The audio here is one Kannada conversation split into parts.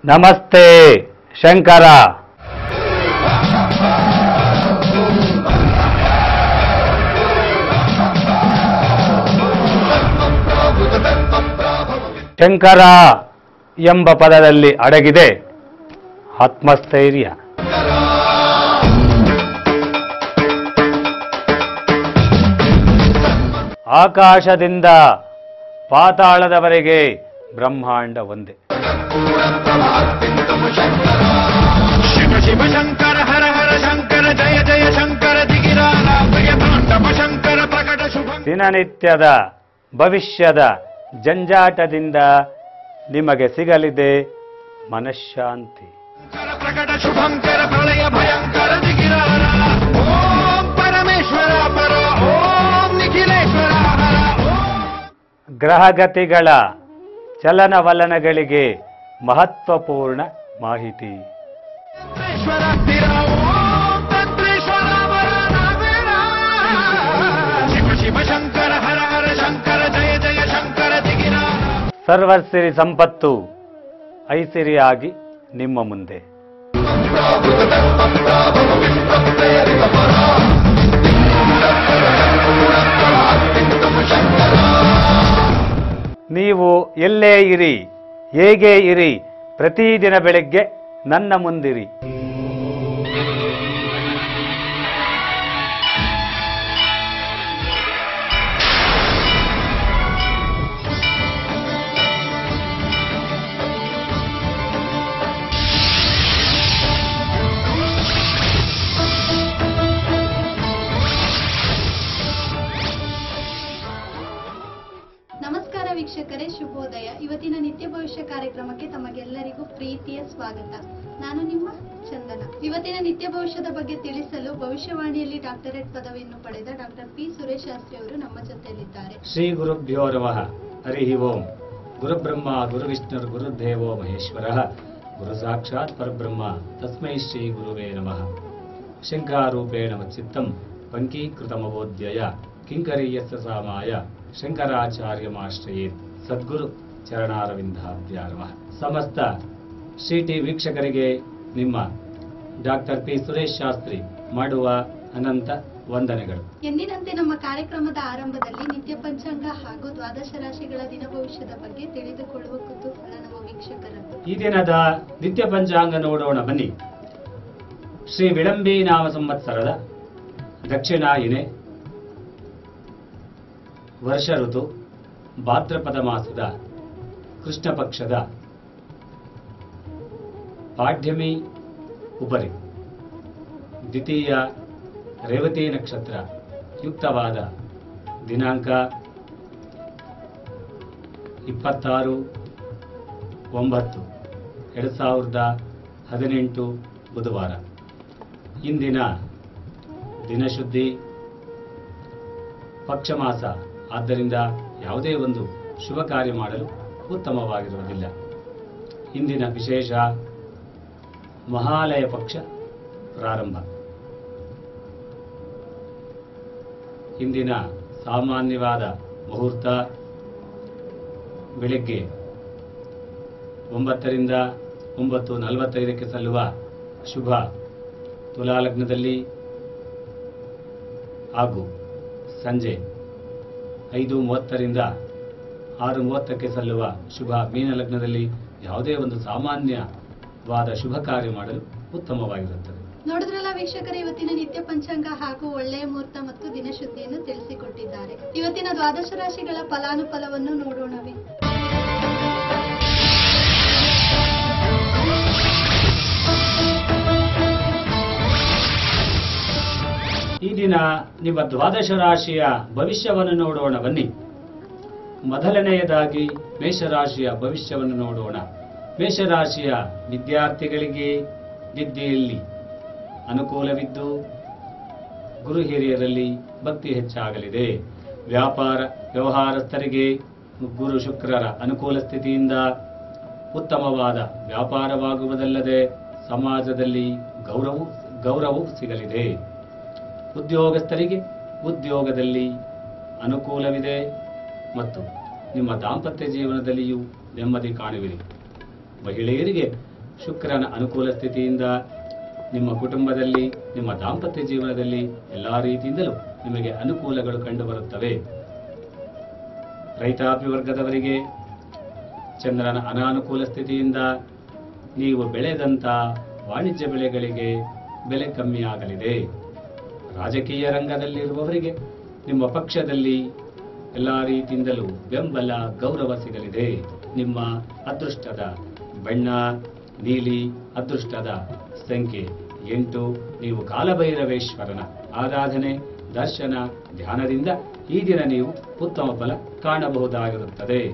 ನಮಸ್ತೆ ಶಂಕರ ಶಂಕರ ಎಂಬ ಪದದಲ್ಲಿ ಅಡಗಿದೆ ಆತ್ಮಸ್ಥೈರ್ಯ ಆಕಾಶದಿಂದ ಪಾತಾಳದವರೆಗೆ ಬ್ರಹ್ಮಾಂಡ ಒಂದೇ ಶಿವ ಶಿವ ಶಂಕರ ಹರ ಹರ ಶಂಕರ ಜಯ ಜಯ ಶಂಕರ ದಿಗಿರಾಲ ಪ್ರಿಯ ತಾಂಡವ ಶಂಕರ ಪ್ರಕಟ ಶುಭ ದಿನನಿತ್ಯದ ಭವಿಷ್ಯದ ಜಂಜಾಟದಿಂದ ನಿಮಗೆ ಸಿಗಲಿದೆ ಮನಃಶಾಂತಿ ಶಂಕರ ಪ್ರಕಟ ಶುಭಂಕರ ಪ್ರಳಯ ಭಯಂಕರ ದಿಗಿರಾಲ ಓಂ ಪರಮೇಶ್ವರ ಪರ ಓಂ ನಿಖಿಲೇಶ್ವರ ಹರ ಓಂ ಗ್ರಹಗತಿಗಳ ಚಲನವಲನಗಳಿಗೆ ಮಹತ್ವಪೂರ್ಣ ಮಾಹಿತಿ ತತ್ರೇಶ್ವರ ಸ್ಥಿರ ಓಂ ತತ್ರೇಶ್ವರ ವರ ನಾವೇರ. ಶಿವ ಶಿವ ಶಂಕರ ಹರ ಹರ ಶಂಕರ ಜಯ ಜಯ ಶಂಕರ ದಿಗಿರಾಲ ಸರ್ವಸಿರಿ ಸಂಪತ್ತು ಐಸಿರಿಯಾಗಿ ನಿಮ್ಮ ಮುಂದೆ ನೀವು ಎಲ್ಲೇ ಇರಿ ಹೇಗೆ ಇರಿ ಪ್ರತಿದಿನ ಬೆಳಗ್ಗೆ ನನ್ನ ಮುಂದಿರಿ ನಮಸ್ಕಾರ ವೀಕ್ಷಕರೇ ಶುಭೋದಯ ಇವತ್ತಿನ ನಿತ್ಯ ಭವಿಷ್ಯ ಕಾರ್ಯಕ್ರಮಕ್ಕೆ ತಮಗೆಲ್ಲರಿಗೂ ಪ್ರೀತಿಯ ಸ್ವಾಗತ ನಾನು ನಿಮ್ಮ ಚಂದನ ಇವತ್ತಿನ ನಿತ್ಯ ಭವಿಷ್ಯದ ಬಗ್ಗೆ ತಿಳಿಸಲು ಭವಿಷ್ಯವಾಣಿಯಲ್ಲಿ ಡಾಕ್ಟರೇಟ್ ಪದವಿಯನ್ನು ಪಡೆದ ಡಾಕ್ಟರ್ ಪಿ ಸುರೇಶ್ ಶಾಸ್ತ್ರಿ ಅವರು ನಮ್ಮ ಜೊತೆಯಲ್ಲಿದ್ದಾರೆ ಶ್ರೀ ಗುರುಭ್ಯೋ ನಮಃ ಹರಿ ಓಂ ಗುರುಬ್ರಹ್ಮ ಗುರುವಿಷ್ಣುರ್ ಗುರುದೇವೋ ಮಹೇಶ್ವರ ಗುರು ಸಾಕ್ಷಾತ್ ಪರಬ್ರಹ್ಮ ತಸ್ಮೈ ಶ್ರೀ ಗುರುವೇ ನಮಃ ಶಂಕಾರೂಪೇಣ ಮಚ್ಚಿತ್ತಂ ಪಂಕೀಕೃತಮವೋದ್ಯಯ ಕಿಂಕರೀಯಸ್ಯ ಸಾಮಾಯ ಶಂಕರಾಚಾರ್ಯಮಾಶ್ರಯೇತ್ ಸದ್ಗುರು ಚರಣಾರವಿಂದಾಭ್ಯ ನಮಃ ಸಮಸ್ತ ಶ್ರೀ ಟಿ ವೀಕ್ಷಕರಿಗೆ ನಿಮ್ಮ ಡಾಕ್ಟರ್ ಪಿ ಸುರೇಶ್ ಶಾಸ್ತ್ರಿ ಮಾಡುವ ಅನಂತ ವಂದನೆಗಳು ಎಂದಿನಂತೆ ನಮ್ಮ ಕಾರ್ಯಕ್ರಮದ ಆರಂಭದಲ್ಲಿ ನಿತ್ಯ ಪಂಚಾಂಗ ಹಾಗೂ ದ್ವಾದಶ ರಾಶಿಗಳ ದಿನ ಭವಿಷ್ಯದ ಬಗ್ಗೆ ತಿಳಿದುಕೊಳ್ಳುವ ಕುತೂಹಲ ನಮ್ಮ ವೀಕ್ಷಕರದ್ದು ಈ ದಿನದ ನಿತ್ಯ ಪಂಚಾಂಗ ನೋಡೋಣ ಬನ್ನಿ ಶ್ರೀ ವಿಳಂಬಿ ನಾಮ ಸಂವತ್ಸರದ ದಕ್ಷಿಣಾಯಿನೆ ವರ್ಷ ಋತು ಭಾದ್ರಪದ ಮಾಸದ ಕೃಷ್ಣ ಪಕ್ಷದ ಪಾಡ್ಯಮಿ ಉಪರಿ ದ್ವಿತೀಯ ರೇವತಿ ನಕ್ಷತ್ರ ಯುಕ್ತವಾದ ದಿನಾಂಕ ಇಪ್ಪತ್ತಾರು ಒಂಬತ್ತು ಎರಡು ಸಾವಿರದ ಹದಿನೆಂಟು ಬುಧವಾರ ಇಂದಿನ ದಿನಶುದ್ಧಿ ಪಕ್ಷಮಾಸ ಆದ್ದರಿಂದ ಯಾವುದೇ ಒಂದು ಶುಭ ಕಾರ್ಯ ಮಾಡಲು ಉತ್ತಮವಾಗಿರುವುದಿಲ್ಲ ಇಂದಿನ ವಿಶೇಷ ಮಹಾಲಯ ಪಕ್ಷ ಪ್ರಾರಂಭ ಇಂದಿನ ಸಾಮಾನ್ಯವಾದ ಮುಹೂರ್ತ ಬೆಳಗ್ಗೆ ಒಂಬತ್ತರಿಂದ ಒಂಬತ್ತು ನಲವತ್ತೈದಕ್ಕೆ ಸಲ್ಲುವ ಶುಭ ತುಲಾಲಗ್ನದಲ್ಲಿ ಹಾಗೂ ಸಂಜೆ ಐದು ಮೂವತ್ತರಿಂದ ಆರು ಮೂವತ್ತಕ್ಕೆ ಸಲ್ಲುವ ಶುಭ ಮೀನಲಗ್ನದಲ್ಲಿ ಯಾವುದೇ ಒಂದು ಸಾಮಾನ್ಯವಾದ ಶುಭ ಕಾರ್ಯ ಮಾಡಲು ಉತ್ತಮವಾಗಿರುತ್ತದೆ ನೋಡಿದ್ರಲ್ಲ ವೀಕ್ಷಕರೇ ಇವತ್ತಿನ ನಿತ್ಯ ಪಂಚಾಂಗ ಹಾಗೂ ಒಳ್ಳೆಯ ಮುಹೂರ್ತ ಮತ್ತು ದಿನಶುದ್ಧಿಯನ್ನು ತಿಳಿಸಿಕೊಟ್ಟಿದ್ದಾರೆ ಇವತ್ತಿನ ದ್ವಾದಶ ರಾಶಿಗಳ ಫಲಾನುಫಲವನ್ನು ನೋಡೋಣವೇ ಈ ದಿನ ನಿಮ್ಮ ದ್ವಾದಶ ರಾಶಿಯ ಭವಿಷ್ಯವನ್ನು ನೋಡೋಣ ಬನ್ನಿ ಮೊದಲನೆಯದಾಗಿ ಮೇಷರಾಶಿಯ ಭವಿಷ್ಯವನ್ನು ನೋಡೋಣ ಮೇಷರಾಶಿಯ ವಿದ್ಯಾರ್ಥಿಗಳಿಗೆ ವಿದ್ಯೆಯಲ್ಲಿ ಅನುಕೂಲವಿದ್ದು ಗುರು ಹಿರಿಯರಲ್ಲಿ ಭಕ್ತಿ ಹೆಚ್ಚಾಗಲಿದೆ ವ್ಯಾಪಾರ ವ್ಯವಹಾರಸ್ಥರಿಗೆ ಗುರು ಶುಕ್ರರ ಅನುಕೂಲ ಸ್ಥಿತಿಯಿಂದ ಉತ್ತಮವಾದ ವ್ಯಾಪಾರವಾಗುವುದಲ್ಲದೆ ಸಮಾಜದಲ್ಲಿ ಗೌರವ ಗೌರವವು ಸಿಗಲಿದೆ ಉದ್ಯೋಗಸ್ಥರಿಗೆ ಉದ್ಯೋಗದಲ್ಲಿ ಅನುಕೂಲವಿದೆ ಮತ್ತು ನಿಮ್ಮ ದಾಂಪತ್ಯ ಜೀವನದಲ್ಲಿಯೂ ನೆಮ್ಮದಿ ಕಾಣುವಿರಿ ಮಹಿಳೆಯರಿಗೆ ಶುಕ್ರನ ಅನುಕೂಲ ಸ್ಥಿತಿಯಿಂದ ನಿಮ್ಮ ಕುಟುಂಬದಲ್ಲಿ ನಿಮ್ಮ ದಾಂಪತ್ಯ ಜೀವನದಲ್ಲಿ ಎಲ್ಲ ರೀತಿಯಿಂದಲೂ ನಿಮಗೆ ಅನುಕೂಲಗಳು ಕಂಡುಬರುತ್ತವೆ ರೈತಾಪಿ ವರ್ಗದವರಿಗೆ ಚಂದ್ರನ ಅನಾನುಕೂಲ ಸ್ಥಿತಿಯಿಂದ ನೀವು ಬೆಳೆದಂಥ ವಾಣಿಜ್ಯ ಬೆಳೆಗಳಿಗೆ ಬೆಲೆ ಕಮ್ಮಿಯಾಗಲಿದೆ ರಾಜಕೀಯ ರಂಗದಲ್ಲಿರುವವರಿಗೆ ನಿಮ್ಮ ಪಕ್ಷದಲ್ಲಿ ಎಲ್ಲ ರೀತಿಯಿಂದಲೂ ಬೆಂಬಲ ಗೌರವ ಸಿಗಲಿದೆ ನಿಮ್ಮ ಅದೃಷ್ಟದ ಬಣ್ಣ ನೀಲಿ ಅದೃಷ್ಟದ ಸಂಖ್ಯೆ ಎಂಟು ನೀವು ಕಾಲಭೈರವೇಶ್ವರನ ಆರಾಧನೆ ದರ್ಶನ ಧ್ಯಾನದಿಂದ ಈ ದಿನ ನೀವು ಉತ್ತಮ ಫಲ ಕಾಣಬಹುದಾಗಿರುತ್ತದೆ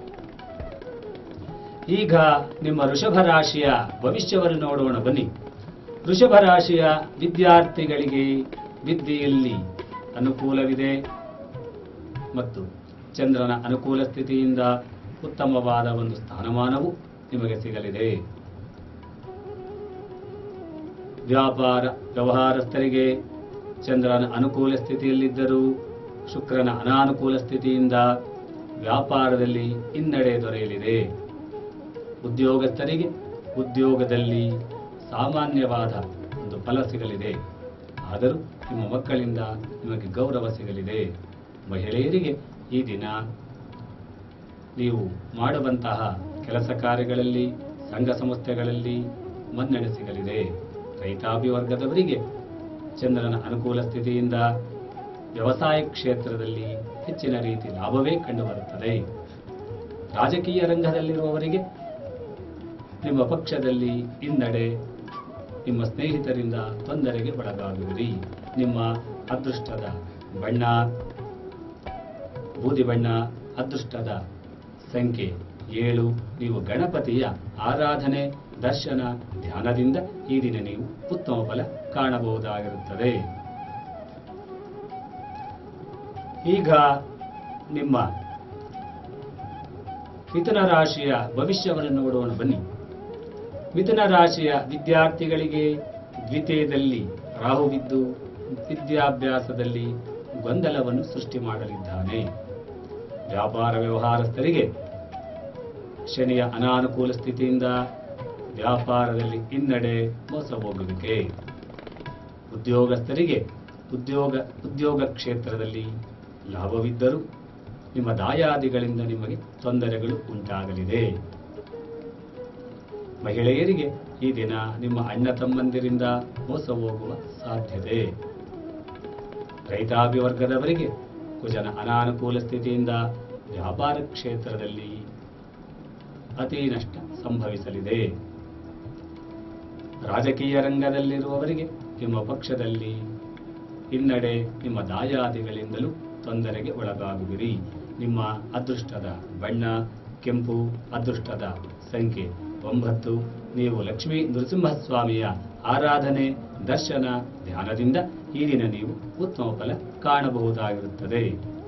ಈಗ ನಿಮ್ಮ ವೃಷಭ ರಾಶಿಯ ಭವಿಷ್ಯವನ್ನು ನೋಡೋಣ ಬನ್ನಿ ವೃಷಭ ರಾಶಿಯ ವಿದ್ಯಾರ್ಥಿಗಳಿಗೆ ವಿದ್ಯೆಯಲ್ಲಿ ಅನುಕೂಲವಿದೆ ಮತ್ತು ಚಂದ್ರನ ಅನುಕೂಲ ಸ್ಥಿತಿಯಿಂದ ಉತ್ತಮವಾದ ಒಂದು ಸ್ಥಾನಮಾನವು ನಿಮಗೆ ಸಿಗಲಿದೆ ವ್ಯಾಪಾರ ವ್ಯವಹಾರಸ್ಥರಿಗೆ ಚಂದ್ರನ ಅನುಕೂಲ ಸ್ಥಿತಿಯಲ್ಲಿದ್ದರೂ ಶುಕ್ರನ ಅನಾನುಕೂಲ ಸ್ಥಿತಿಯಿಂದ ವ್ಯಾಪಾರದಲ್ಲಿ ಹಿನ್ನಡೆ ದೊರೆಯಲಿದೆ ಉದ್ಯೋಗಸ್ಥರಿಗೆ ಉದ್ಯೋಗದಲ್ಲಿ ಸಾಮಾನ್ಯವಾದ ಒಂದು ಫಲ ಸಿಗಲಿದೆ ಆದರೂ ನಿಮ್ಮ ಮಕ್ಕಳಿಂದ ನಿಮಗೆ ಗೌರವ ಸಿಗಲಿದೆ ಮಹಿಳೆಯರಿಗೆ ಈ ದಿನ ನೀವು ಮಾಡುವಂತಹ ಕೆಲಸ ಕಾರ್ಯಗಳಲ್ಲಿ ಸಂಘ ಸಂಸ್ಥೆಗಳಲ್ಲಿ ಮನ್ನಣೆ ಸಿಗಲಿದೆ ರೈತಾಪಿ ವರ್ಗದವರಿಗೆ ಚಂದ್ರನ ಅನುಕೂಲ ಸ್ಥಿತಿಯಿಂದ ವ್ಯವಸಾಯ ಕ್ಷೇತ್ರದಲ್ಲಿ ಹೆಚ್ಚಿನ ರೀತಿ ಲಾಭವೇ ಕಂಡುಬರುತ್ತದೆ ರಾಜಕೀಯ ರಂಗದಲ್ಲಿರುವವರಿಗೆ ನಿಮ್ಮ ಪಕ್ಷದಲ್ಲಿ ಹಿನ್ನಡೆ ನಿಮ್ಮ ಸ್ನೇಹಿತರಿಂದ ತೊಂದರೆಗೆ ಒಳಗಾಗುವಿರಿ ನಿಮ್ಮ ಅದೃಷ್ಟದ ಬಣ್ಣ ಬೂದಿ ಬಣ್ಣ ಅದೃಷ್ಟದ ಸಂಖ್ಯೆ ಏಳು ನೀವು ಗಣಪತಿಯ ಆರಾಧನೆ ದರ್ಶನ ಧ್ಯಾನದಿಂದ ಈ ದಿನ ನೀವು ಉತ್ತಮ ಫಲ ಕಾಣಬಹುದಾಗಿರುತ್ತದೆ ಈಗ ನಿಮ್ಮ ಮಿಥುನ ರಾಶಿಯ ಭವಿಷ್ಯವನ್ನು ನೋಡೋಣ ಬನ್ನಿ ಮಿಥುನ ರಾಶಿಯ ವಿದ್ಯಾರ್ಥಿಗಳಿಗೆ ದ್ವಿತೀಯದಲ್ಲಿ ರಾಹುವಿದ್ದು ವಿದ್ಯಾಭ್ಯಾಸದಲ್ಲಿ ಗೊಂದಲವನ್ನು ಸೃಷ್ಟಿ ಮಾಡಲಿದ್ದಾನೆ ವ್ಯಾಪಾರ ವ್ಯವಹಾರಸ್ಥರಿಗೆ ಶನಿಯ ಅನಾನುಕೂಲ ಸ್ಥಿತಿಯಿಂದ ವ್ಯಾಪಾರದಲ್ಲಿ ಹಿನ್ನಡೆ ಮೋಸ ಹೋಗುವಿಕೆ ಉದ್ಯೋಗಸ್ಥರಿಗೆ ಉದ್ಯೋಗ ಉದ್ಯೋಗ ಕ್ಷೇತ್ರದಲ್ಲಿ ಲಾಭವಿದ್ದರೂ ನಿಮ್ಮ ದಾಯಾದಿಗಳಿಂದ ನಿಮಗೆ ತೊಂದರೆಗಳು ಉಂಟಾಗಲಿದೆ ಮಹಿಳೆಯರಿಗೆ ಈ ದಿನ ನಿಮ್ಮ ಅಣ್ಣ ತಮ್ಮಂದಿರಿಂದ ಮೋಸ ಹೋಗುವ ಸಾಧ್ಯತೆ ರೈತಾಪಿ ವರ್ಗದವರಿಗೆ ಕುಜನ ಅನಾನುಕೂಲ ಸ್ಥಿತಿಯಿಂದ ವ್ಯಾಪಾರ ಕ್ಷೇತ್ರದಲ್ಲಿ ಅತಿ ನಷ್ಟ ಸಂಭವಿಸಲಿದೆ ರಾಜಕೀಯ ರಂಗದಲ್ಲಿರುವವರಿಗೆ ನಿಮ್ಮ ಪಕ್ಷದಲ್ಲಿ ಹಿನ್ನಡೆ ನಿಮ್ಮ ದಾಯಾದಿಗಳಿಂದಲೂ ತೊಂದರೆಗೆ ಒಳಗಾಗುವಿರಿ ನಿಮ್ಮ ಅದೃಷ್ಟದ ಬಣ್ಣ ಕೆಂಪು ಅದೃಷ್ಟದ ಸಂಖ್ಯೆ ಒಂಬತ್ತು ನೀವು ಲಕ್ಷ್ಮೀ ನರಸಿಂಹಸ್ವಾಮಿಯ ಆರಾಧನೆ ದರ್ಶನ ಧ್ಯಾನದಿಂದ ಈ ದಿನ ನೀವು ಉತ್ತಮ ಫಲ ಕಾಣಬಹುದಾಗಿರುತ್ತದೆ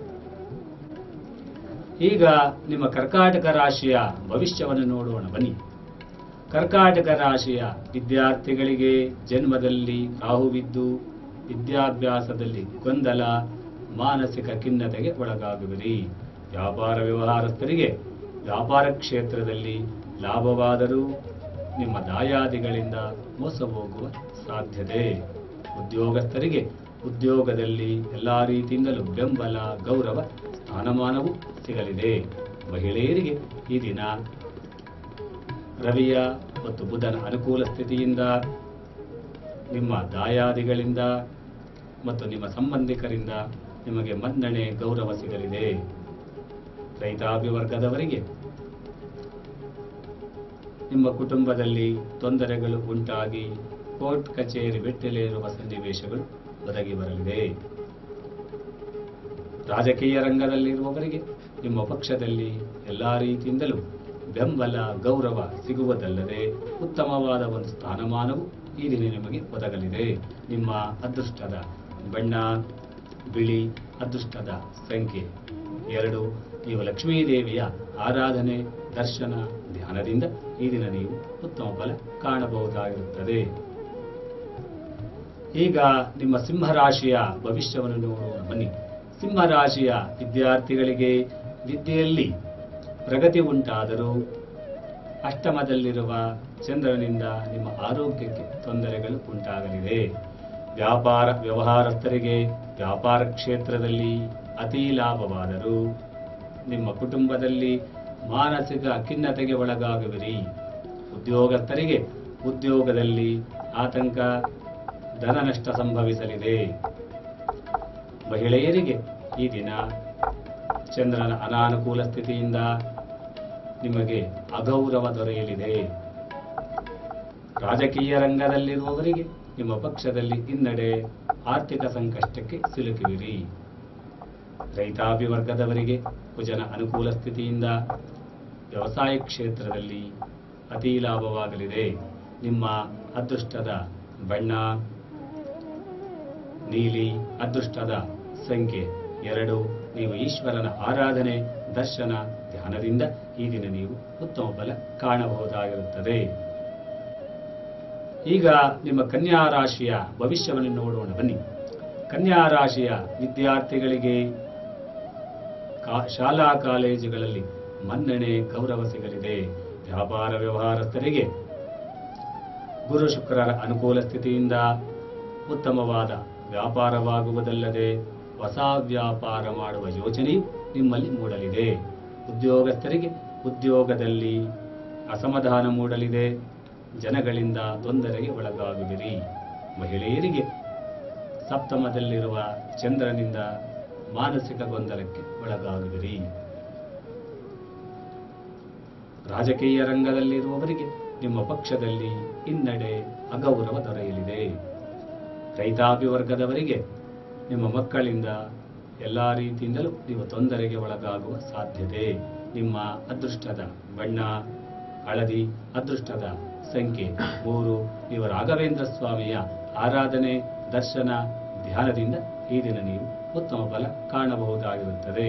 ಈಗ ನಿಮ್ಮ ಕರ್ಕಾಟಕ ರಾಶಿಯ ಭವಿಷ್ಯವನ್ನು ನೋಡೋಣ ಬನ್ನಿ ಕರ್ಕಾಟಕ ರಾಶಿಯ ವಿದ್ಯಾರ್ಥಿಗಳಿಗೆ ಜನ್ಮದಲ್ಲಿ ರಾಹುವಿದ್ದು ವಿದ್ಯಾಭ್ಯಾಸದಲ್ಲಿ ಗೊಂದಲ ಮಾನಸಿಕ ಖಿನ್ನತೆಗೆ ಒಳಗಾಗುವಿರಿ ವ್ಯಾಪಾರ ವ್ಯವಹಾರಸ್ಥರಿಗೆ ವ್ಯಾಪಾರ ಕ್ಷೇತ್ರದಲ್ಲಿ ಲಾಭವಾದರೂ ನಿಮ್ಮ ದಾಯಾದಿಗಳಿಂದ ಮೋಸ ಹೋಗುವ ಸಾಧ್ಯತೆ ಉದ್ಯೋಗಸ್ಥರಿಗೆ ಉದ್ಯೋಗದಲ್ಲಿ ಎಲ್ಲ ರೀತಿಯಿಂದಲೂ ಬೆಂಬಲ ಗೌರವ ಸ್ಥಾನಮಾನವು ಸಿಗಲಿದೆ ಮಹಿಳೆಯರಿಗೆ ಈ ದಿನ ರವಿಯ ಮತ್ತು ಬುಧನ ಅನುಕೂಲ ಸ್ಥಿತಿಯಿಂದ ನಿಮ್ಮ ದಾಯಾದಿಗಳಿಂದ ಮತ್ತು ನಿಮ್ಮ ಸಂಬಂಧಿಕರಿಂದ ನಿಮಗೆ ಮನ್ನಣೆ ಗೌರವ ಸಿಗಲಿದೆ ರೈತಾಪಿ ವರ್ಗದವರಿಗೆ ನಿಮ್ಮ ಕುಟುಂಬದಲ್ಲಿ ತೊಂದರೆಗಳು ಉಂಟಾಗಿ ಕೋರ್ಟ್ ಕಚೇರಿ ಬೆಟ್ಟಲೇರುವ ಸನ್ನಿವೇಶಗಳು ಒದಗಿ ಬರಲಿದೆ ರಾಜಕೀಯ ರಂಗದಲ್ಲಿರುವವರಿಗೆ ನಿಮ್ಮ ಪಕ್ಷದಲ್ಲಿ ಎಲ್ಲ ರೀತಿಯಿಂದಲೂ ಬೆಂಬಲ ಗೌರವ ಸಿಗುವುದಲ್ಲದೆ ಉತ್ತಮವಾದ ಒಂದು ಸ್ಥಾನಮಾನವು ಈ ದಿನ ನಿಮಗೆ ಒದಗಲಿದೆ ನಿಮ್ಮ ಅದೃಷ್ಟದ ಬಣ್ಣ ಬಿಳಿ ಅದೃಷ್ಟದ ಸಂಖ್ಯೆ ಎರಡು ನೀವು ಲಕ್ಷ್ಮೀದೇವಿಯ ಆರಾಧನೆ ದರ್ಶನ ಧ್ಯಾನದಿಂದ ಈ ದಿನ ನೀವು ಉತ್ತಮ ಫಲ ಕಾಣಬಹುದಾಗಿರುತ್ತದೆ ಈಗ ನಿಮ್ಮ ಸಿಂಹರಾಶಿಯ ಭವಿಷ್ಯವನ್ನು ನೋಡೋಣ ಬನ್ನಿ ಸಿಂಹರಾಶಿಯ ವಿದ್ಯಾರ್ಥಿಗಳಿಗೆ ವಿದ್ಯೆಯಲ್ಲಿ ಪ್ರಗತಿ ಉಂಟಾದರೂ ಅಷ್ಟಮದಲ್ಲಿರುವ ಚಂದ್ರನಿಂದ ನಿಮ್ಮ ಆರೋಗ್ಯಕ್ಕೆ ತೊಂದರೆಗಳು ಉಂಟಾಗಲಿದೆ ವ್ಯಾಪಾರ ವ್ಯವಹಾರಸ್ಥರಿಗೆ ವ್ಯಾಪಾರ ಕ್ಷೇತ್ರದಲ್ಲಿ ಅತಿ ಲಾಭವಾದರೂ ನಿಮ್ಮ ಕುಟುಂಬದಲ್ಲಿ ಮಾನಸಿಕ ಖಿನ್ನತೆಗೆ ಒಳಗಾಗುವಿರಿ ಉದ್ಯೋಗಸ್ಥರಿಗೆ ಉದ್ಯೋಗದಲ್ಲಿ ಆತಂಕ ಧನ ನಷ್ಟ ಸಂಭವಿಸಲಿದೆ ಮಹಿಳೆಯರಿಗೆ ಈ ದಿನ ಚಂದ್ರನ ಅನಾನುಕೂಲ ಸ್ಥಿತಿಯಿಂದ ನಿಮಗೆ ಅಗೌರವ ದೊರೆಯಲಿದೆ ರಾಜಕೀಯ ರಂಗದಲ್ಲಿರುವವರಿಗೆ ನಿಮ್ಮ ಪಕ್ಷದಲ್ಲಿ ಹಿನ್ನಡೆ ಆರ್ಥಿಕ ಸಂಕಷ್ಟಕ್ಕೆ ಸಿಲುಕುವಿರಿ ರೈತಾಪಿ ವರ್ಗದವರಿಗೆ ಕುಜನ ಅನುಕೂಲ ಸ್ಥಿತಿಯಿಂದ ವ್ಯವಸಾಯ ಕ್ಷೇತ್ರದಲ್ಲಿ ಅತಿ ಲಾಭವಾಗಲಿದೆ ನಿಮ್ಮ ಅದೃಷ್ಟದ ಬಣ್ಣ ನೀಲಿ ಅದೃಷ್ಟದ ಸಂಖ್ಯೆ ಎರಡು ನೀವು ಈಶ್ವರನ ಆರಾಧನೆ ದರ್ಶನ ಧ್ಯಾನದಿಂದ ಈ ದಿನ ನೀವು ಉತ್ತಮ ಫಲ ಕಾಣಬಹುದಾಗಿರುತ್ತದೆ ಈಗ ನಿಮ್ಮ ಕನ್ಯಾ ರಾಶಿಯ ಭವಿಷ್ಯವನ್ನು ನೋಡೋಣ ಬನ್ನಿ ಕನ್ಯಾ ರಾಶಿಯ ವಿದ್ಯಾರ್ಥಿಗಳಿಗೆ ಕಾ- ಶಾಲಾ ಕಾಲೇಜುಗಳಲ್ಲಿ ಮನ್ನಣೆ ಗೌರವ ಸಿಗಲಿದೆ ವ್ಯಾಪಾರ ವ್ಯವಹಾರಸ್ಥರಿಗೆ ಗುರು ಶುಕ್ರರ ಅನುಕೂಲ ಸ್ಥಿತಿಯಿಂದ ಉತ್ತಮವಾದ ವ್ಯಾಪಾರವಾಗುವುದಲ್ಲದೆ ಹೊಸ ವ್ಯಾಪಾರ ಮಾಡುವ ಯೋಜನೆಯು ನಿಮ್ಮಲ್ಲಿ ಮೂಡಲಿದೆ ಉದ್ಯೋಗಸ್ಥರಿಗೆ ಉದ್ಯೋಗದಲ್ಲಿ ಅಸಮಾಧಾನ ಮೂಡಲಿದೆ ಜನಗಳಿಂದ ತೊಂದರೆಗೆ ಒಳಗಾಗುವಿರಿ ಮಹಿಳೆಯರಿಗೆ ಸಪ್ತಮದಲ್ಲಿರುವ ಚಂದ್ರನಿಂದ ಮಾನಸಿಕ ಗೊಂದಲಕ್ಕೆ ಒಳಗಾಗುವಿರಿ ರಾಜಕೀಯ ರಂಗದಲ್ಲಿರುವವರಿಗೆ ನಿಮ್ಮ ಪಕ್ಷದಲ್ಲಿ ಹಿನ್ನಡೆ ಅಗೌರವ ದೊರೆಯಲಿದೆ ರೈತಾಪಿ ವರ್ಗದವರಿಗೆ ನಿಮ್ಮ ಮಕ್ಕಳಿಂದ ಎಲ್ಲ ರೀತಿಯಿಂದಲೂ ನೀವು ತೊಂದರೆಗೆ ಒಳಗಾಗುವ ಸಾಧ್ಯತೆ ನಿಮ್ಮ ಅದೃಷ್ಟದ ಬಣ್ಣ ಹಳದಿ ಅದೃಷ್ಟದ ಸಂಖ್ಯೆ ಮೂರು ನೀವು ರಾಘವೇಂದ್ರ ಸ್ವಾಮಿಯ ಆರಾಧನೆ ದರ್ಶನ ಧ್ಯಾನದಿಂದ ಈ ದಿನ ನೀವು ಉತ್ತಮ ಫಲ ಕಾಣಬಹುದಾಗಿರುತ್ತದೆ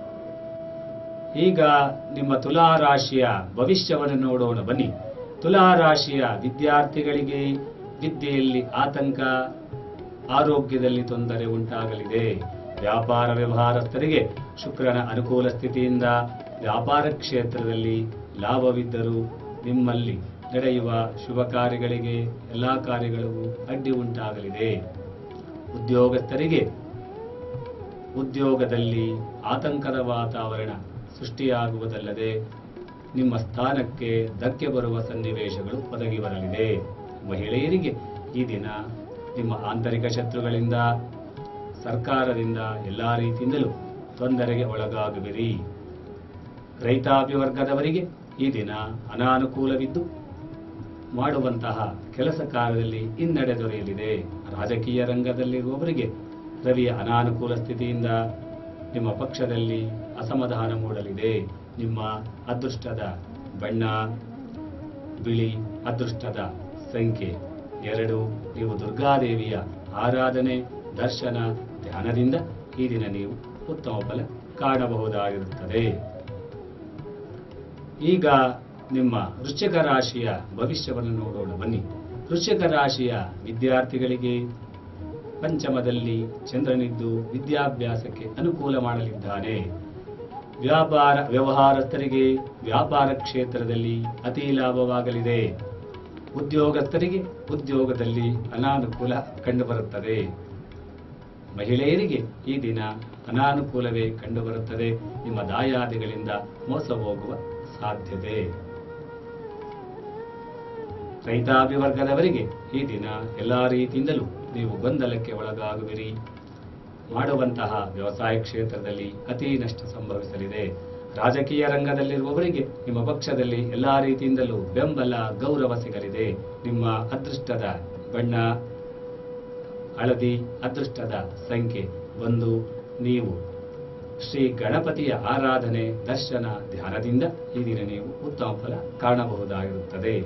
ಈಗ ನಿಮ್ಮ ತುಲಾ ರಾಶಿಯ ಭವಿಷ್ಯವನ್ನು ನೋಡೋಣ ಬನ್ನಿ ತುಲಾ ರಾಶಿಯ ವಿದ್ಯಾರ್ಥಿಗಳಿಗೆ ವಿದ್ಯೆಯಲ್ಲಿ ಆತಂಕ ಆರೋಗ್ಯದಲ್ಲಿ ತೊಂದರೆ ಉಂಟಾಗಲಿದೆ ವ್ಯಾಪಾರ ವ್ಯವಹಾರಸ್ಥರಿಗೆ ಶುಕ್ರನ ಅನುಕೂಲ ಸ್ಥಿತಿಯಿಂದ ವ್ಯಾಪಾರ ಕ್ಷೇತ್ರದಲ್ಲಿ ಲಾಭವಿದ್ದರೂ ನಿಮ್ಮಲ್ಲಿ ನಡೆಯುವ ಶುಭ ಕಾರ್ಯಗಳಿಗೆ ಎಲ್ಲಾ ಕಾರ್ಯಗಳಿಗೂ ಅಡ್ಡಿ ಉಂಟಾಗಲಿದೆ ಉದ್ಯೋಗಸ್ಥರಿಗೆ ಉದ್ಯೋಗದಲ್ಲಿ ಆತಂಕದ ವಾತಾವರಣ ಸೃಷ್ಟಿಯಾಗುವುದಲ್ಲದೆ ನಿಮ್ಮ ಸ್ಥಾನಕ್ಕೆ ಧಕ್ಕೆ ಬರುವ ಸನ್ನಿವೇಶಗಳು ಒದಗಿ ಬರಲಿದೆ ಮಹಿಳೆಯರಿಗೆ ಈ ದಿನ ನಿಮ್ಮ ಆಂತರಿಕ ಶತ್ರುಗಳಿಂದ ಸರ್ಕಾರದಿಂದ ಎಲ್ಲಾ ರೀತಿಯಿಂದಲೂ ತೊಂದರೆಗೆ ಒಳಗಾಗುವಿರಿ ರೈತಾಪಿ ವರ್ಗದವರಿಗೆ ಈ ದಿನ ಅನಾನುಕೂಲವಿದ್ದು ಮಾಡುವಂತಹ ಕೆಲಸ ಕಾರ್ಯದಲ್ಲಿ ಹಿನ್ನಡೆ ದೊರೆಯಲಿದೆ ರಾಜಕೀಯ ರಂಗದಲ್ಲಿರುವವರಿಗೆ ರವಿಯ ಅನಾನುಕೂಲ ಸ್ಥಿತಿಯಿಂದ ನಿಮ್ಮ ಪಕ್ಷದಲ್ಲಿ ಅಸಮಾಧಾನ ಮೂಡಲಿದೆ ನಿಮ್ಮ ಅದೃಷ್ಟದ ಬಣ್ಣ ಬಿಳಿ ಅದೃಷ್ಟದ ಸಂಖ್ಯೆ ಎರಡು ನೀವು ದುರ್ಗಾದೇವಿಯ ಆರಾಧನೆ ದರ್ಶನ ಧ್ಯಾನದಿಂದ ಈ ದಿನ ನೀವು ಉತ್ತಮ ಫಲ ಕಾಣಬಹುದಾಗಿರುತ್ತದೆ ಈಗ ನಿಮ್ಮ ವೃಶ್ಚಿಕ ರಾಶಿಯ ಭವಿಷ್ಯವನ್ನು ನೋಡೋಣ ಬನ್ನಿ ವೃಶ್ಚಿಕ ರಾಶಿಯ ವಿದ್ಯಾರ್ಥಿಗಳಿಗೆ ಪಂಚಮದಲ್ಲಿ ಚಂದ್ರನಿದ್ದು ವಿದ್ಯಾಭ್ಯಾಸಕ್ಕೆ ಅನುಕೂಲ ಮಾಡಲಿದ್ದಾನೆ ವ್ಯಾಪಾರ ವ್ಯವಹಾರಸ್ಥರಿಗೆ ವ್ಯಾಪಾರ ಕ್ಷೇತ್ರದಲ್ಲಿ ಅತಿ ಲಾಭವಾಗಲಿದೆ ಉದ್ಯೋಗಸ್ಥರಿಗೆ ಉದ್ಯೋಗದಲ್ಲಿ ಅನಾನುಕೂಲ ಕಂಡುಬರುತ್ತದೆ ಮಹಿಳೆಯರಿಗೆ ಈ ದಿನ ಅನಾನುಕೂಲವೇ ಕಂಡುಬರುತ್ತದೆ ನಿಮ್ಮ ದಾಯಾದಿಗಳಿಂದ ಮೋಸ ಹೋಗುವ ಸಾಧ್ಯತೆ ರೈತಾಪಿ ವರ್ಗದವರಿಗೆ ಈ ದಿನ ಎಲ್ಲಾ ರೀತಿಯಿಂದಲೂ ನೀವು ಗೊಂದಲಕ್ಕೆ ಒಳಗಾಗುವಿರಿ ಮಾಡುವಂತಹ ವ್ಯವಸಾಯ ಕ್ಷೇತ್ರದಲ್ಲಿ ಅತಿ ನಷ್ಟ ಸಂಭವಿಸಲಿದೆ ರಾಜಕೀಯ ರಂಗದಲ್ಲಿರುವವರಿಗೆ ನಿಮ್ಮ ಪಕ್ಷದಲ್ಲಿ ಎಲ್ಲಾ ರೀತಿಯಿಂದಲೂ ಬೆಂಬಲ ಗೌರವ ಸಿಗಲಿದೆ ನಿಮ್ಮ ಅದೃಷ್ಟದ ಬಣ್ಣ ಹಳದಿ ಅದೃಷ್ಟದ ಸಂಖ್ಯೆ ಒಂದು ನೀವು ಶ್ರೀ ಗಣಪತಿಯ ಆರಾಧನೆ ದರ್ಶನ ಧ್ಯಾನದಿಂದ ಈ ದಿನ ನೀವು ಉತ್ತಮ ಫಲ ಕಾಣಬಹುದಾಗಿರುತ್ತದೆ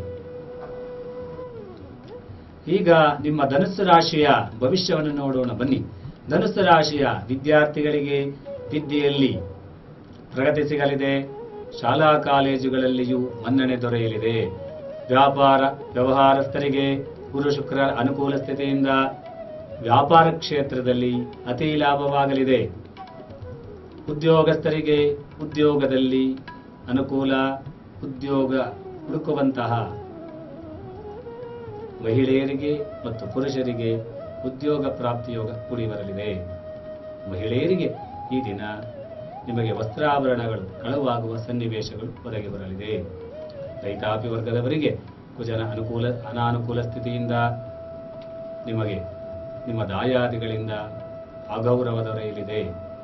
ಈಗ ನಿಮ್ಮ ಧನುಸ್ಸು ರಾಶಿಯ ಭವಿಷ್ಯವನ್ನು ನೋಡೋಣ ಬನ್ನಿ ಧನುಸ್ಸು ರಾಶಿಯ ವಿದ್ಯಾರ್ಥಿಗಳಿಗೆ ವಿದ್ಯೆಯಲ್ಲಿ ಪ್ರಗತಿ ಸಿಗಲಿದೆ ಶಾಲಾ ಕಾಲೇಜುಗಳಲ್ಲಿಯೂ ಮನ್ನಣೆ ದೊರೆಯಲಿದೆ ವ್ಯಾಪಾರ ವ್ಯವಹಾರಸ್ಥರಿಗೆ ಗುರು ಶುಕ್ರ ಅನುಕೂಲ ಸ್ಥಿತಿಯಿಂದ ವ್ಯಾಪಾರ ಕ್ಷೇತ್ರದಲ್ಲಿ ಅತಿ ಲಾಭವಾಗಲಿದೆ ಉದ್ಯೋಗಸ್ಥರಿಗೆ ಉದ್ಯೋಗದಲ್ಲಿ ಅನುಕೂಲ ಉದ್ಯೋಗ ಹುಡುಕುವಂತಹ ಮಹಿಳೆಯರಿಗೆ ಮತ್ತು ಪುರುಷರಿಗೆ ಉದ್ಯೋಗ ಪ್ರಾಪ್ತಿಯೋಗ ಕೂಡಿ ಬರಲಿದೆ ಮಹಿಳೆಯರಿಗೆ ಈ ದಿನ ನಿಮಗೆ ವಸ್ತ್ರಾಭರಣಗಳು ಕಳುವಾಗುವ ಸನ್ನಿವೇಶಗಳು ಒದಗಿ ಬರಲಿದೆ ರೈತಾಪಿ ವರ್ಗದವರಿಗೆ ಕುಜನ ಅನುಕೂಲ ಅನಾನುಕೂಲ ಸ್ಥಿತಿಯಿಂದ ನಿಮಗೆ ನಿಮ್ಮ ದಾಯಾದಿಗಳಿಂದ ಅಗೌರವ ದೊರೆಯಲಿದೆ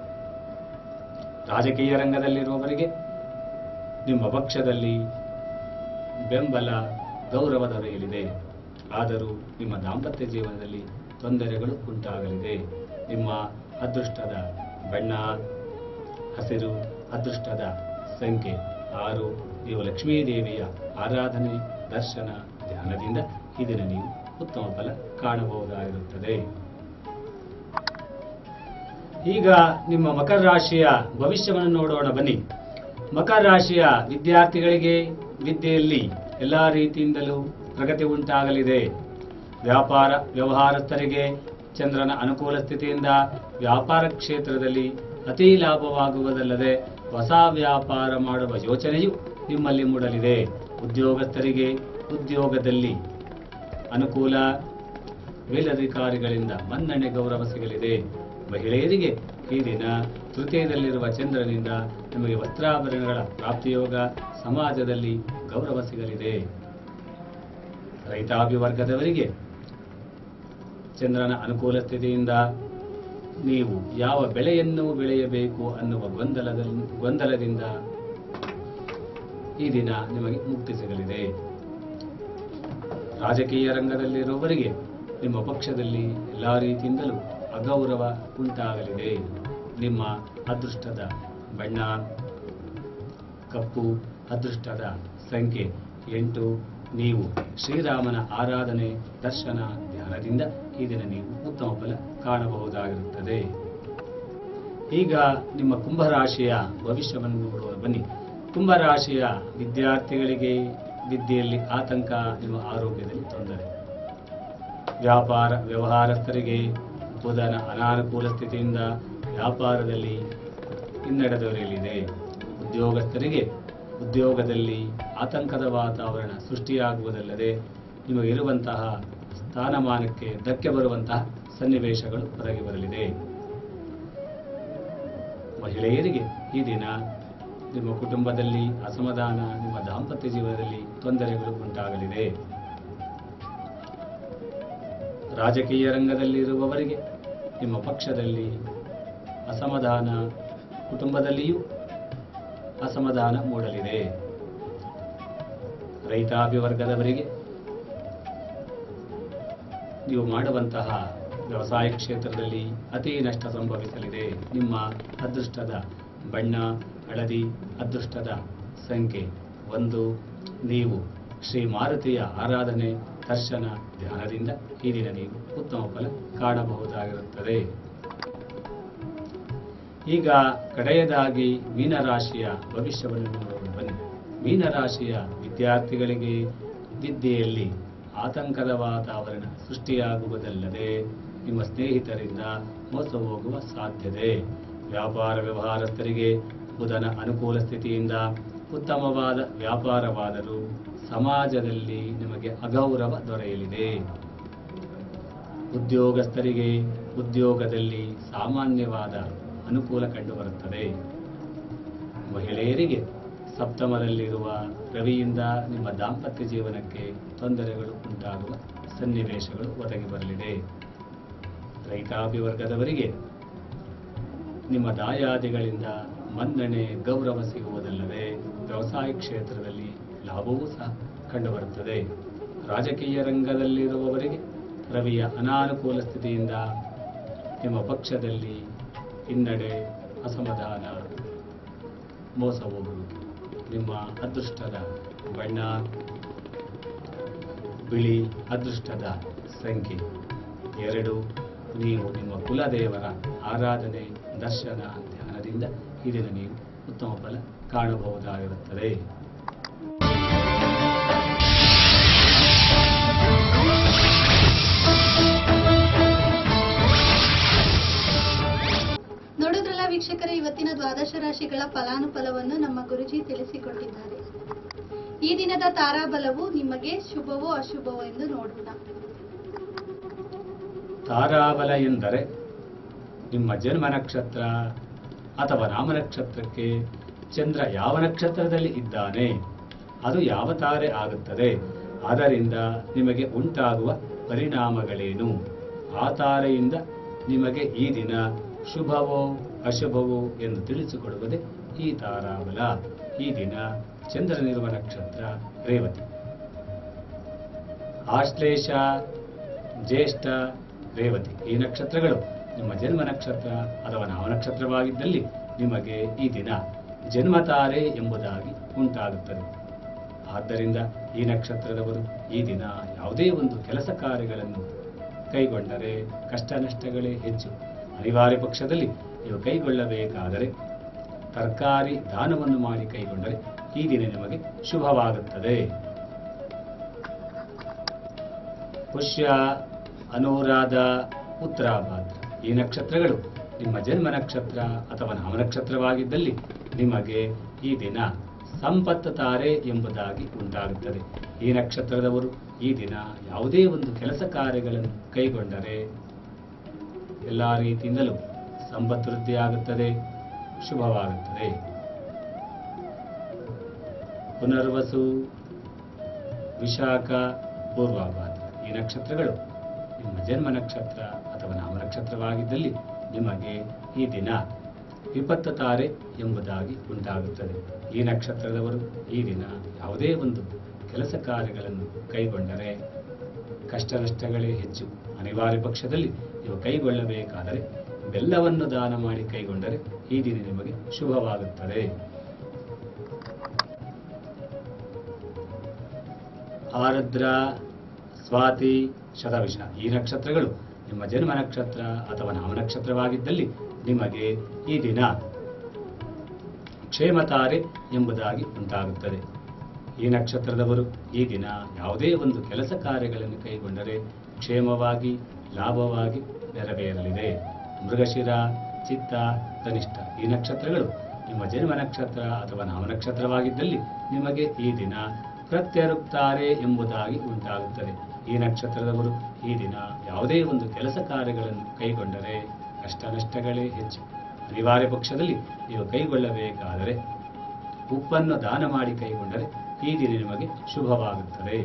ರಾಜಕೀಯ ರಂಗದಲ್ಲಿರುವವರಿಗೆ ನಿಮ್ಮ ಪಕ್ಷದಲ್ಲಿ ಬೆಂಬಲ ಗೌರವ ದೊರೆಯಲಿದೆ ಆದರೂ ನಿಮ್ಮ ದಾಂಪತ್ಯ ಜೀವನದಲ್ಲಿ ತೊಂದರೆಗಳು ಉಂಟಾಗಲಿದೆ ನಿಮ್ಮ ಅದೃಷ್ಟದ ಬಣ್ಣ ಹಸಿರು ಅದೃಷ್ಟದ ಸಂಖ್ಯೆ ಆರು ನೀವು ಲಕ್ಷ್ಮೀ ದೇವಿಯ ಆರಾಧನೆ ದರ್ಶನ ಧ್ಯಾನದಿಂದ ಈ ದಿನ ನೀವು ಉತ್ತಮ ಫಲ ಕಾಣಬಹುದಾಗಿರುತ್ತದೆ ಈಗ ನಿಮ್ಮ ಮಕರ ರಾಶಿಯ ಭವಿಷ್ಯವನ್ನು ನೋಡೋಣ ಬನ್ನಿ ಮಕರ ರಾಶಿಯ ವಿದ್ಯಾರ್ಥಿಗಳಿಗೆ ವಿದ್ಯೆಯಲ್ಲಿ ಎಲ್ಲಾ ರೀತಿಯಿಂದಲೂ ಪ್ರಗತಿ ಉಂಟಾಗಲಿದೆ ವ್ಯಾಪಾರ ವ್ಯವಹಾರಸ್ಥರಿಗೆ ಚಂದ್ರನ ಅನುಕೂಲ ಸ್ಥಿತಿಯಿಂದ ವ್ಯಾಪಾರ ಕ್ಷೇತ್ರದಲ್ಲಿ ಅತಿ ಲಾಭವಾಗುವುದಲ್ಲದೆ ಹೊಸ ವ್ಯಾಪಾರ ಮಾಡುವ ಯೋಚನೆಯು ನಿಮ್ಮಲ್ಲಿ ಮೂಡಲಿದೆ ಉದ್ಯೋಗಸ್ಥರಿಗೆ ಉದ್ಯೋಗದಲ್ಲಿ ಅನುಕೂಲ ಮೇಲಧಿಕಾರಿಗಳಿಂದ ಮನ್ನಣೆ ಗೌರವ ಸಿಗಲಿದೆ ಮಹಿಳೆಯರಿಗೆ ಈ ದಿನ ತೃತೀಯದಲ್ಲಿರುವ ಚಂದ್ರನಿಂದ ನಿಮಗೆ ವಸ್ತ್ರಾಭರಣಗಳ ಪ್ರಾಪ್ತಿಯೋಗ ಸಮಾಜದಲ್ಲಿ ಗೌರವ ಸಿಗಲಿದೆ ರೈತಾಪಿ ವರ್ಗದವರಿಗೆ ಚಂದ್ರನ ಅನುಕೂಲ ಸ್ಥಿತಿಯಿಂದ ನೀವು ಯಾವ ಬೆಳೆಯನ್ನು ಬೆಳೆಯಬೇಕು ಅನ್ನುವ ಗೊಂದಲದ ಗೊಂದಲದಿಂದ ಈ ದಿನ ನಿಮಗೆ ಮುಕ್ತಿ ಸಿಗಲಿದೆ ರಾಜಕೀಯ ರಂಗದಲ್ಲಿರುವವರಿಗೆ ನಿಮ್ಮ ಪಕ್ಷದಲ್ಲಿ ಎಲ್ಲ ರೀತಿಯಿಂದಲೂ ಅಗೌರವ ಉಂಟಾಗಲಿದೆ ನಿಮ್ಮ ಅದೃಷ್ಟದ ಬಣ್ಣ ಕಪ್ಪು ಅದೃಷ್ಟದ ಸಂಖ್ಯೆ ಎಂಟು ನೀವು ಶ್ರೀರಾಮನ ಆರಾಧನೆ ದರ್ಶನ ಧ್ಯಾನದಿಂದ ಈ ದಿನ ನೀವು ಉತ್ತಮ ಫಲ ಕಾಣಬಹುದಾಗಿರುತ್ತದೆ ಈಗ ನಿಮ್ಮ ಕುಂಭರಾಶಿಯ ಭವಿಷ್ಯವನ್ನು ನೋಡುವ ಬನ್ನಿ ಕುಂಭರಾಶಿಯ ವಿದ್ಯಾರ್ಥಿಗಳಿಗೆ ವಿದ್ಯೆಯಲ್ಲಿ ಆತಂಕ ನಿಮ್ಮ ಆರೋಗ್ಯದಲ್ಲಿ ತೊಂದರೆ ವ್ಯಾಪಾರ ವ್ಯವಹಾರಸ್ಥರಿಗೆ ಬುಧನ ಅನಾನುಕೂಲ ಸ್ಥಿತಿಯಿಂದ ವ್ಯಾಪಾರದಲ್ಲಿ ಹಿನ್ನಡೆ ದೊರೆಯಲಿದೆ ಉದ್ಯೋಗಸ್ಥರಿಗೆ ಉದ್ಯೋಗದಲ್ಲಿ ಆತಂಕದ ವಾತಾವರಣ ಸೃಷ್ಟಿಯಾಗುವುದಲ್ಲದೆ ನಿಮಗಿರುವಂತಹ ಸ್ಥಾನಮಾನಕ್ಕೆ ಧಕ್ಕೆ ಬರುವಂತಹ ಸನ್ನಿವೇಶಗಳು ಒದಗಿ ಬರಲಿದೆ ಮಹಿಳೆಯರಿಗೆ ಈ ದಿನ ನಿಮ್ಮ ಕುಟುಂಬದಲ್ಲಿ ಅಸಮಾಧಾನ ನಿಮ್ಮ ದಾಂಪತ್ಯ ಜೀವನದಲ್ಲಿ ತೊಂದರೆಗಳು ಉಂಟಾಗಲಿದೆ ರಾಜಕೀಯ ರಂಗದಲ್ಲಿರುವವರಿಗೆ ನಿಮ್ಮ ಪಕ್ಷದಲ್ಲಿ ಅಸಮಾಧಾನ ಕುಟುಂಬದಲ್ಲಿಯೂ ಅಸಮಾಧಾನ ಮೂಡಲಿದೆ ರೈತಾಪಿ ವರ್ಗದವರಿಗೆ ನೀವು ಮಾಡುವಂತಹ ವ್ಯವಸಾಯ ಕ್ಷೇತ್ರದಲ್ಲಿ ಅತಿ ನಷ್ಟ ಸಂಭವಿಸಲಿದೆ ನಿಮ್ಮ ಅದೃಷ್ಟದ ಬಣ್ಣ ಹಳದಿ ಅದೃಷ್ಟದ ಸಂಖ್ಯೆ ಒಂದು ನೀವು ಶ್ರೀ ಮಾರುತಿಯ ಆರಾಧನೆ ದರ್ಶನ ಧ್ಯಾನದಿಂದ ಈ ದಿನ ನೀವು ಉತ್ತಮ ಫಲ ಕಾಣಬಹುದಾಗಿರುತ್ತದೆ ಈಗ ಕಡೆಯದಾಗಿ ಮೀನರಾಶಿಯ ಭವಿಷ್ಯವನ್ನು ನೋಡೋಣ ಬನ್ನಿ ಮೀನರಾಶಿಯ ವಿದ್ಯಾರ್ಥಿಗಳಿಗೆ ವಿದ್ಯೆಯಲ್ಲಿ ಆತಂಕದ ವಾತಾವರಣ ಸೃಷ್ಟಿಯಾಗುವುದಲ್ಲದೆ ನಿಮ್ಮ ಸ್ನೇಹಿತರಿಂದ ಮೋಸ ಹೋಗುವ ಸಾಧ್ಯತೆ ವ್ಯಾಪಾರ ವ್ಯವಹಾರಸ್ಥರಿಗೆ ಬುಧನ ಅನುಕೂಲ ಸ್ಥಿತಿಯಿಂದ ಉತ್ತಮವಾದ ವ್ಯಾಪಾರವಾದರೂ ಸಮಾಜದಲ್ಲಿ ನಿಮಗೆ ಅಗೌರವ ದೊರೆಯಲಿದೆ ಉದ್ಯೋಗಸ್ಥರಿಗೆ ಉದ್ಯೋಗದಲ್ಲಿ ಸಾಮಾನ್ಯವಾದ ಅನುಕೂಲ ಕಂಡುಬರುತ್ತದೆ ಮಹಿಳೆಯರಿಗೆ ಸಪ್ತಮದಲ್ಲಿರುವ ರವಿಯಿಂದ ನಿಮ್ಮ ದಾಂಪತ್ಯ ಜೀವನಕ್ಕೆ ತೊಂದರೆಗಳು ಉಂಟಾಗುವ ಸನ್ನಿವೇಶಗಳು ಒದಗಿ ಬರಲಿದೆ ರೈತಾಪಿ ವರ್ಗದವರಿಗೆ ನಿಮ್ಮ ದಾಯಾದಿಗಳಿಂದ ಮನ್ನಣೆ ಗೌರವ ಸಿಗುವುದಲ್ಲದೆ ವ್ಯವಸಾಯ ಕ್ಷೇತ್ರದಲ್ಲಿ ಲಾಭವೂ ಸಹ ಕಂಡುಬರುತ್ತದೆ ರಾಜಕೀಯ ರಂಗದಲ್ಲಿರುವವರಿಗೆ ರವಿಯ ಅನಾನುಕೂಲ ಸ್ಥಿತಿಯಿಂದ ನಿಮ್ಮ ಪಕ್ಷದಲ್ಲಿ ಹಿನ್ನಡೆ ಅಸಮಾಧಾನ ಮೋಸ ಹೋಗುವುದು ನಿಮ್ಮ ಅದೃಷ್ಟದ ಬಣ್ಣ ಬಿಳಿ ಅದೃಷ್ಟದ ಸಂಖ್ಯೆ ಎರಡು ನೀವು ನಿಮ್ಮ ಕುಲದೇವರ ಆರಾಧನೆ ದರ್ಶನ ಧ್ಯಾನದಿಂದ ಈ ದಿನ ನೀವು ಉತ್ತಮ ಫಲ ಕಾಣಬಹುದಾಗಿರುತ್ತದೆ ನೋಡಿದ್ರಲ್ಲ ವೀಕ್ಷಕರೇ ಇವತ್ತಿನ ದ್ವಾದಶ ರಾಶಿಗಳ ಫಲಾನುಫಲವನ್ನು ನಮ್ಮ ಗುರುಜಿ ತಿಳಿಸಿಕೊಟ್ಟಿದ್ದಾರೆ ಈ ದಿನದ ತಾರಾಬಲವು ನಿಮಗೆ ಶುಭವೋ ಅಶುಭವೋ ಎಂದು ನೋಡೋಣ ತಾರಾಬಲ ಎಂದರೆ ನಿಮ್ಮ ಜನ್ಮ ನಕ್ಷತ್ರ ಅಥವಾ ನಾಮ ನಕ್ಷತ್ರಕ್ಕೆ ಚಂದ್ರ ಯಾವ ನಕ್ಷತ್ರದಲ್ಲಿ ಇದ್ದಾನೆ ಅದು ಯಾವ ತಾರೆ ಆಗುತ್ತದೆ ಅದರಿಂದ ನಿಮಗೆ ಉಂಟಾಗುವ ಪರಿಣಾಮಗಳೇನು ಆ ತಾರೆಯಿಂದ ನಿಮಗೆ ಈ ದಿನ ಶುಭವೋ ಅಶುಭವೋ ಎಂದು ತಿಳಿಸಿಕೊಡುವುದೇ ಈ ತಾರಾಬಲ ಈ ದಿನ ಚಂದ್ರನಿರುವ ನಕ್ಷತ್ರ ರೇವತಿ ಆಶ್ಲೇಷ ಜ್ಯೇಷ್ಠ ರೇವತಿ ಈ ನಕ್ಷತ್ರಗಳು ನಿಮ್ಮ ಜನ್ಮ ನಕ್ಷತ್ರ ಅಥವಾ ನಾಮ ನಕ್ಷತ್ರವಾಗಿದ್ದಲ್ಲಿ ನಿಮಗೆ ಈ ದಿನ ಜನ್ಮತಾರೆ ಎಂಬುದಾಗಿ ಉಂಟಾಗುತ್ತದೆ ಆದ್ದರಿಂದ ಈ ನಕ್ಷತ್ರದವರು ಈ ದಿನ ಯಾವುದೇ ಒಂದು ಕೆಲಸ ಕಾರ್ಯಗಳನ್ನು ಕೈಗೊಂಡರೆ ಕಷ್ಟ ನಷ್ಟಗಳೇ ಹೆಚ್ಚು ಅನಿವಾರ್ಯ ಪಕ್ಷದಲ್ಲಿ ನೀವು ಕೈಗೊಳ್ಳಬೇಕಾದರೆ ತರಕಾರಿ ದಾನವನ್ನು ಮಾಡಿ ಕೈಗೊಂಡರೆ ಈ ದಿನ ನಿಮಗೆ ಶುಭವಾಗುತ್ತದೆ ಪುಷ್ಯ ಅನುರಾಧ ಉತ್ತರಾಭಾದ್ರ ಈ ನಕ್ಷತ್ರಗಳು ನಿಮ್ಮ ಜನ್ಮ ನಕ್ಷತ್ರ ಅಥವಾ ನಾಮ ನಕ್ಷತ್ರವಾಗಿದ್ದಲ್ಲಿ ನಿಮಗೆ ಈ ದಿನ ಸಂಪತ್ತು ತಾರೆ ಎಂಬುದಾಗಿ ಉಂಟಾಗುತ್ತದೆ ಈ ನಕ್ಷತ್ರದವರು ಈ ದಿನ ಯಾವುದೇ ಒಂದು ಕೆಲಸ ಕಾರ್ಯಗಳನ್ನು ಕೈಗೊಂಡರೆ ಎಲ್ಲ ರೀತಿಯಿಂದಲೂ ಸಂಪತ್ತು ವೃದ್ಧಿಯಾಗುತ್ತದೆ ಶುಭವಾಗುತ್ತದೆ ಪುನರ್ವಸು ವಿಶಾಖ ಪೂರ್ವಾಭಾದ್ರ ಈ ನಕ್ಷತ್ರಗಳು ನಿಮ್ಮ ಜನ್ಮ ನಕ್ಷತ್ರ ಅಥವಾ ನಾಮ ನಕ್ಷತ್ರವಾಗಿದ್ದಲ್ಲಿ ನಿಮಗೆ ಈ ದಿನ ವಿಪತ್ತು ತಾರೆ ಎಂಬುದಾಗಿ ಉಂಟಾಗುತ್ತದೆ ಈ ನಕ್ಷತ್ರದವರು ಈ ದಿನ ಯಾವುದೇ ಒಂದು ಕೆಲಸ ಕಾರ್ಯಗಳನ್ನು ಕೈಗೊಂಡರೆ ಕಷ್ಟ ನಷ್ಟಗಳೇ ಹೆಚ್ಚು ಅನಿವಾರ್ಯ ಪಕ್ಷದಲ್ಲಿ ನೀವು ಕೈಗೊಳ್ಳಬೇಕಾದರೆ ಬೆಲ್ಲವನ್ನು ದಾನ ಮಾಡಿ ಕೈಗೊಂಡರೆ ಈ ದಿನ ನಿಮಗೆ ಶುಭವಾಗುತ್ತದೆ ಆರುದ್ರ ಸ್ವಾತಿ ಶತವಿಷ ಈ ನಕ್ಷತ್ರಗಳು ನಿಮ್ಮ ಜನ್ಮ ನಕ್ಷತ್ರ ಅಥವಾ ನಾಮ ನಕ್ಷತ್ರವಾಗಿದ್ದಲ್ಲಿ ನಿಮಗೆ ಈ ದಿನ ಕ್ಷೇಮತಾರೆ ಎಂಬುದಾಗಿ ಉಂಟಾಗುತ್ತದೆ ಈ ನಕ್ಷತ್ರದವರು ಈ ದಿನ ಯಾವುದೇ ಒಂದು ಕೆಲಸ ಕಾರ್ಯಗಳನ್ನು ಕೈಗೊಂಡರೆ ಕ್ಷೇಮವಾಗಿ ಲಾಭವಾಗಿ ನೆರವೇರಲಿದೆ ಮೃಗಶಿರ ಚಿತ್ತ ಧನಿಷ್ಠ ಈ ನಕ್ಷತ್ರಗಳು ನಿಮ್ಮ ಜನ್ಮ ನಕ್ಷತ್ರ ಅಥವಾ ನಾಮ ನಕ್ಷತ್ರವಾಗಿದ್ದಲ್ಲಿ ನಿಮಗೆ ಈ ದಿನ ಪ್ರತ್ಯರುಕ್ತಾರೆ ಎಂಬುದಾಗಿ ಉಂಟಾಗುತ್ತದೆ ಈ ನಕ್ಷತ್ರದವರು ಈ ದಿನ ಯಾವುದೇ ಒಂದು ಕೆಲಸ ಕಾರ್ಯಗಳನ್ನು ಕೈಗೊಂಡರೆ ಕಷ್ಟ ನಷ್ಟಗಳೇ ಹೆಚ್ಚು ಅನಿವಾರ್ಯ ಪಕ್ಷದಲ್ಲಿ ನೀವು ಕೈಗೊಳ್ಳಬೇಕಾದರೆ ಉಪ್ಪನ್ನು ದಾನ ಮಾಡಿ ಕೈಗೊಂಡರೆ ಈ ದಿನ ನಿಮಗೆ ಶುಭವಾಗುತ್ತದೆ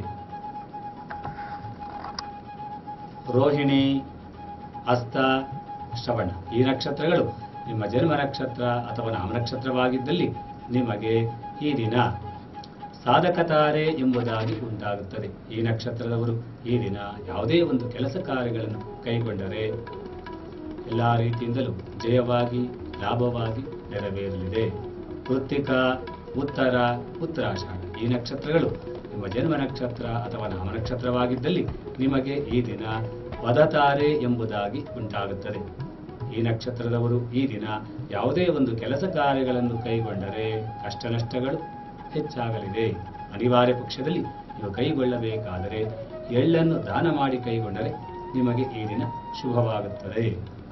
ರೋಹಿಣಿ ಹಸ್ತ ಶ್ರವಣ ಈ ನಕ್ಷತ್ರಗಳು ನಿಮ್ಮ ಜನ್ಮ ನಕ್ಷತ್ರ ಅಥವಾ ನಾಮ ನಕ್ಷತ್ರವಾಗಿದ್ದಲ್ಲಿ ನಿಮಗೆ ಈ ದಿನ ಸಾಧಕತಾರೆ ಎಂಬುದಾಗಿ ಉಂಟಾಗುತ್ತದೆ ಈ ನಕ್ಷತ್ರದವರು ಈ ದಿನ ಯಾವುದೇ ಒಂದು ಕೆಲಸ ಕಾರ್ಯಗಳನ್ನು ಕೈಗೊಂಡರೆ ಎಲ್ಲ ರೀತಿಯಿಂದಲೂ ಜಯವಾಗಿ ಲಾಭವಾಗಿ ನೆರವೇರಲಿದೆ ಕೃತ್ತಿಕ ಉತ್ತರ ಉತ್ತರಾಷಾಢ ಈ ನಕ್ಷತ್ರಗಳು ನಿಮ್ಮ ಜನ್ಮ ನಕ್ಷತ್ರ ಅಥವಾ ನಾಮ ನಕ್ಷತ್ರವಾಗಿದ್ದಲ್ಲಿ ನಿಮಗೆ ಈ ದಿನ ವದತಾರೆ ಎಂಬುದಾಗಿ ಉಂಟಾಗುತ್ತದೆ ಈ ನಕ್ಷತ್ರದವರು ಈ ದಿನ ಯಾವುದೇ ಒಂದು ಕೆಲಸ ಕಾರ್ಯಗಳನ್ನು ಕೈಗೊಂಡರೆ ಕಷ್ಟ ನಷ್ಟಗಳು ಹೆಚ್ಚಾಗಲಿದೆ ಅನಿವಾರ್ಯ ಪಕ್ಷದಲ್ಲಿ ನೀವು ಕೈಗೊಳ್ಳಬೇಕಾದರೆ ಎಳ್ಳನ್ನು ದಾನ ಮಾಡಿ ಕೈಗೊಂಡರೆ ನಿಮಗೆ ಈ ದಿನ ಶುಭವಾಗುತ್ತದೆ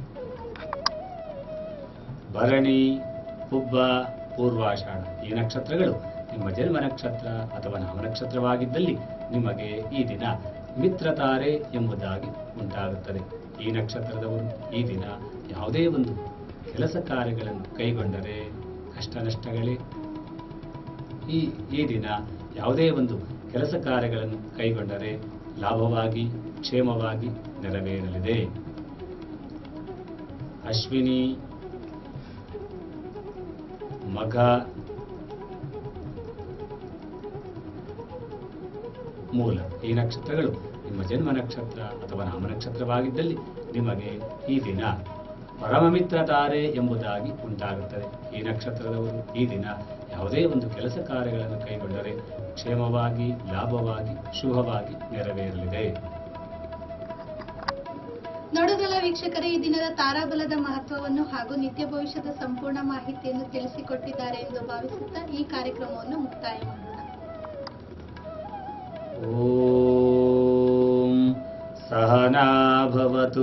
ಭರಣಿ ಹುಬ್ಬ ಪೂರ್ವಾಷಾಢ ಈ ನಕ್ಷತ್ರಗಳು ನಿಮ್ಮ ಜನ್ಮ ನಕ್ಷತ್ರ ಅಥವಾ ನಾಮ ನಕ್ಷತ್ರವಾಗಿದ್ದಲ್ಲಿ ನಿಮಗೆ ಈ ದಿನ ಮಿತ್ರತಾರೆ ಎಂಬುದಾಗಿ ಉಂಟಾಗುತ್ತದೆ ಈ ನಕ್ಷತ್ರದವರು ಈ ದಿನ ಯಾವುದೇ ಒಂದು ಕೆಲಸ ಕಾರ್ಯಗಳನ್ನು ಕೈಗೊಂಡರೆ ಕಷ್ಟ ನಷ್ಟಗಳೇ ಈ ಈ ದಿನ ಯಾವುದೇ ಒಂದು ಕೆಲಸ ಕಾರ್ಯಗಳನ್ನು ಕೈಗೊಂಡರೆ ಲಾಭವಾಗಿ ಕ್ಷೇಮವಾಗಿ ನೆರವೇರಲಿದೆ ಅಶ್ವಿನಿ ಮಘ ಮೂಲ ಈ ನಕ್ಷತ್ರಗಳು ನಿಮ್ಮ ಜನ್ಮ ನಕ್ಷತ್ರ ಅಥವಾ ನಾಮ ನಕ್ಷತ್ರವಾಗಿದ್ದಲ್ಲಿ ನಿಮಗೆ ಈ ದಿನ ಪರಮಮಿತ್ರ ತಾರೆ ಎಂಬುದಾಗಿ ಉಂಟಾಗುತ್ತದೆ ಈ ನಕ್ಷತ್ರದವರು ಈ ದಿನ ಯಾವುದೇ ಒಂದು ಕೆಲಸ ಕಾರ್ಯಗಳನ್ನು ಕೈಗೊಂಡರೆ ಕ್ಷೇಮವಾಗಿ ಲಾಭವಾಗಿ ಶುಭವಾಗಿ ನೆರವೇರಲಿದೆ ನೋಡುಗಲ ವೀಕ್ಷಕರೇ ಈ ದಿನದ ತಾರಾಬಲದ ಮಹತ್ವವನ್ನು ಹಾಗೂ ನಿತ್ಯ ಭವಿಷ್ಯದ ಸಂಪೂರ್ಣ ಮಾಹಿತಿಯನ್ನು ತಿಳಿಸಿಕೊಟ್ಟಿದ್ದಾರೆ ಎಂದು ಭಾವಿಸುತ್ತಾ ಈ ಕಾರ್ಯಕ್ರಮವನ್ನು ಮುಕ್ತಾಯ ಮಾಡೋಣ ಓಂ ಸಹನಾ ಭವತು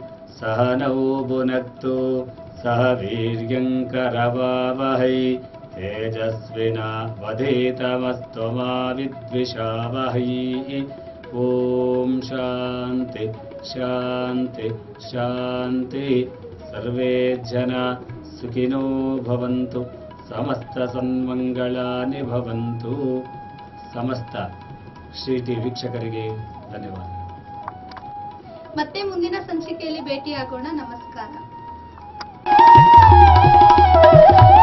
ಸಹನೌ ಭುನಕ್ತು ಸಹ ವೀರ್ಯಂಕರವಾವಹೈ तेजस्विना वधितमस्तु मा विद्विषावहै ॐ शान्ति शान्ति शान्ति सर्वे जना सुखिनो भवन्तु ಸಮಸ್ತಸನ್ಮಂಗಳಾನಿ ಭವಂತು ಸಮಸ್ತ ಶ್ರೀ ಟಿ ವೀಕ್ಷಕರಿಗೆ ಧನ್ಯವಾದ ಮತ್ತೆ ಮುಂದಿನ ಸಂಚಿಕೆಯಲ್ಲಿ ಭೇಟಿಯಾಗೋಣ ನಮಸ್ಕಾರ